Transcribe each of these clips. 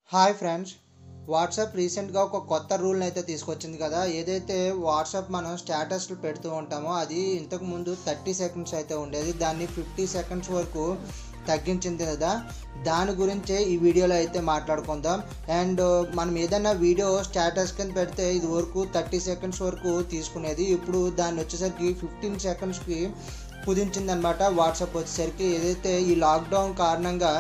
Hi friends WhatsApp రీసెంట్గా ఒక కొత్త రూల్ని అయితే తీసుకొచ్చింది కదా ఏదైతే వాట్సాప్ మనం స్టేటస్లు పెడుతూ ఉంటామో అది ఇంతకు ముందు థర్టీ సెకండ్స్ అయితే ఉండేది దాన్ని ఫిఫ్టీ సెకండ్స్ వరకు తగ్గించింది కదా దాని గురించే ఈ వీడియోలో అయితే మాట్లాడుకుందాం అండ్ మనం ఏదైనా వీడియో స్టేటస్ కింద పెడితే ఇది వరకు థర్టీ సెకండ్స్ వరకు తీసుకునేది ఇప్పుడు దాన్ని వచ్చేసరికి ఫిఫ్టీన్ సెకండ్స్కి కుదించిందనమాట వాట్సాప్ వచ్చేసరికి ఏదైతే ఈ లాక్డౌన్ కారణంగా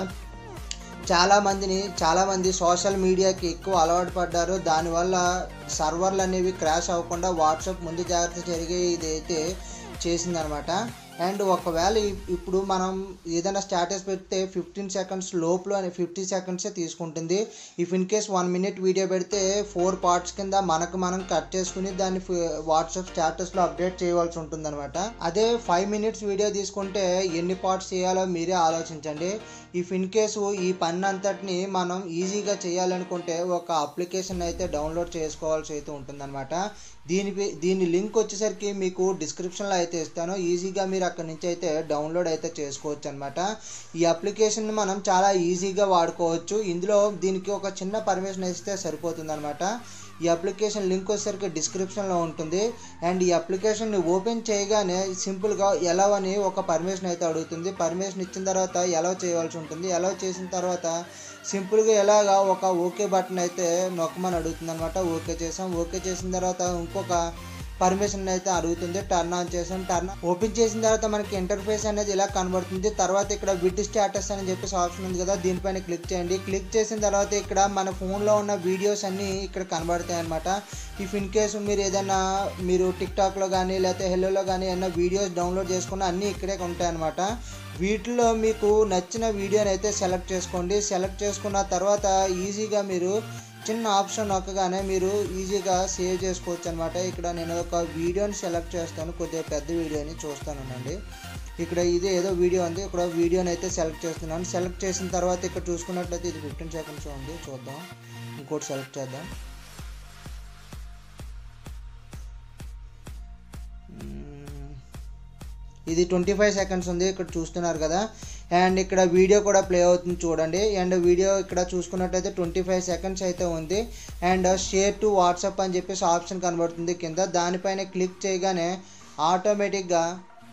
చాలా మందిని చాలా మంది సోషల్ మీడియాకి ఎక్కువ అలవాటు పడ్డారు దానివల్ల సర్వర్లు అనేవి క్రాష్ అవ్వకుండా వాట్సాప్ ముందు జాగ్రత్త జరిగే ఇదైతే చేసిందనమాట అండ్ ఒకవేళ ఇ- ఇప్పుడు మనం ఏదైనా స్టేటస్ పెడితే ఫిఫ్టీన్ సెకండ్స్ లోపల అని ఫిఫ్టీ సెకండ్సే తీసుకుంటుంది if in case one minute video పెడితే ఫోర్ పార్ట్స్ కింద మనకు మనం కట్ చేసుకుని దాన్ని వాట్సాప్ స్టేటస్లో అప్డేట్ చేయవలసి ఉంటుందన్నమాట అదే ఫైవ్ మినిట్స్ వీడియో తీసుకుంటే ఎన్ని పార్ట్స్ చేయాలో మీరే ఆలోచించండి ఇఫ్ ఇన్ కేసు ఈ పని అంతటిని మనం ఈజీగా చేయాలనుకుంటే ఒక అప్లికేషన్ అయితే డౌన్లోడ్ చేసుకోవాల్సి అయితే ఉంటుందన్నమాట దీని పే- దీని లింక్ వచ్చేసరికి మీకు డిస్క్రిప్షన్లో అయితే ఇస్తాను ఈజీగా మీరు అక్కడి నుంచి అయితే డౌన్లోడ్ అయితే చేసుకోవచ్చు అనమాట ఈ అప్లికేషన్ మనం చాలా ఈజీగా వాడుకోవచ్చు ఇందులో దీనికి ఒక చిన్న పర్మిషన్ ఇస్తే సరిపోతుంది అనమాట ఈ అప్లికేషన్ లింక్ వచ్చేసరికి డిస్క్రిప్షన్లో ఉంటుంది అండ్ ఈ అప్లికేషన్ని ఓపెన్ చేయగానే సింపుల్గా ఎలా అని ఒక పర్మిషన్ అయితే అడుగుతుంది పర్మిషన్ ఇచ్చిన తర్వాత ఎలా చేయవలసి ఉంటుంది ఎలా చేసిన తర్వాత సింపుల్గా ఎలాగా ఒక ఓకే బటన్ అయితే నొక్కమని అడుగుతుంది అనమాట ఓకే చేసాం ఓకే చేసిన తర్వాత ఇంకొక పర్మిషన్ అయితే అడుగుతుంది టర్న్ ఆన్ చేసాం టర్న్ ఓపెన్ చేసిన తర్వాత మనకి ఇంటర్ఫేస్ అనేది ఇలా కనబడుతుంది తర్వాత ఇక్కడ విడ్ స్టేటస్ అని చెప్పేసి ఆప్షన్ ఉంది కదా దీనిపైన క్లిక్ చేయండి క్లిక్ చేసిన తర్వాత ఇక్కడ మన ఫోన్లో ఉన్న వీడియోస్ అన్నీ ఇక్కడ కనబడతాయి అనమాట ఇఫ్ ఇన్ కేసు మీరు ఏదైనా మీరు టిక్టాక్లో కానీ లేకపోతే హెల్లోలో కానీ ఏదైనా వీడియోస్ డౌన్లోడ్ చేసుకున్న అన్నీ ఇక్కడే ఉంటాయి అనమాట వీటిలో మీకు నచ్చిన వీడియోని అయితే సెలెక్ట్ చేసుకోండి సెలెక్ట్ చేసుకున్న తర్వాత ఈజీగా మీరు చిన్న ఆప్షన్ నొక్కగానే మీరు ఈజీగా సేవ్ చేసుకోవచ్చు అనమాట ఇక్కడ నేను ఒక వీడియోని సెలెక్ట్ చేస్తాను కొద్దిగా పెద్ద వీడియోని చూస్తానండి ఇక్కడ ఇది ఏదో వీడియో ఉంది ఇక్కడ వీడియోని అయితే సెలెక్ట్ చేస్తున్నాను సెలెక్ట్ చేసిన తర్వాత ఇక్కడ చూసుకున్నట్లయితే ఇది ఫిఫ్టీన్ సెకండ్స్ ఉంది చూద్దాం ఇంకోటి సెలెక్ట్ చేద్దాం మ్మ్. ఇది ట్వంటీ ఫైవ్ సెకండ్స్ ఉంది ఇక్కడ చూస్తున్నారు కదా అండ్ ఇక్కడ వీడియో కూడా ప్లే అవుతుంది చూడండి అండ్ వీడియో ఇక్కడ చూసుకున్నట్టయితే ట్వంటీ ఫైవ్ సెకండ్స్ అయితే ఉంది అండ్ షేర్ టు వాట్సాప్ అని చెప్పేసి ఆప్షన్ కనబడుతుంది కింద దానిపైన క్లిక్ చేయగానే ఆటోమేటిక్గా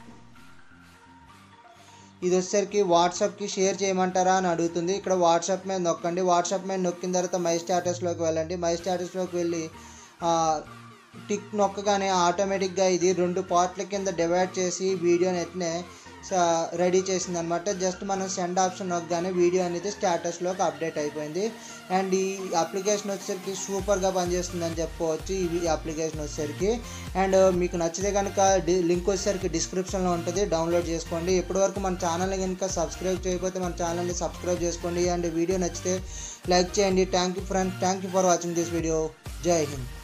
ఇది వచ్చేసరికి వాట్సాప్కి షేర్ చేయమంటారా అని అడుగుతుంది ఇక్కడ వాట్సాప్ మీద నొక్కండి వాట్సాప్ మీద నొక్కిన తర్వాత మై స్టేటస్లోకి వెళ్ళండి మై స్టేటస్లోకి వెళ్ళి ఆ, టిక్ నొక్కగానే ఆటోమేటిక్గా ఇది రెండు పార్ట్ల కింద డివైడ్ చేసి వీడియోని ఎట్నే రెడీ చేసింది అనమాట జస్ట్ మనం సెండ్ ఆప్షన్ నొక్కగానే వీడియో అనేది స్టేటస్లోకి అప్డేట్ అయిపోయింది అండ్ ఈ అప్లికేషన్ వచ్చేసరికి సూపర్గా పనిచేస్తుంది అని చెప్పుకోవచ్చు ఈ అప్లికేషన్ వచ్చేసరికి అండ్ మీకు నచ్చితే కనుక లింక్ వచ్చేసరికి డిస్క్రిప్షన్లో ఉంటుంది డౌన్లోడ్ చేసుకోండి ఇప్పటివరకు మన ఛానల్ని కనుక సబ్స్క్రైబ్ చేయకపోతే మన ఛానల్ని సబ్స్క్రైబ్ చేసుకోండి అండ్ వీడియో నచ్చితే లైక్ చేయండి thank you friends thank you for watching this video Jai Hind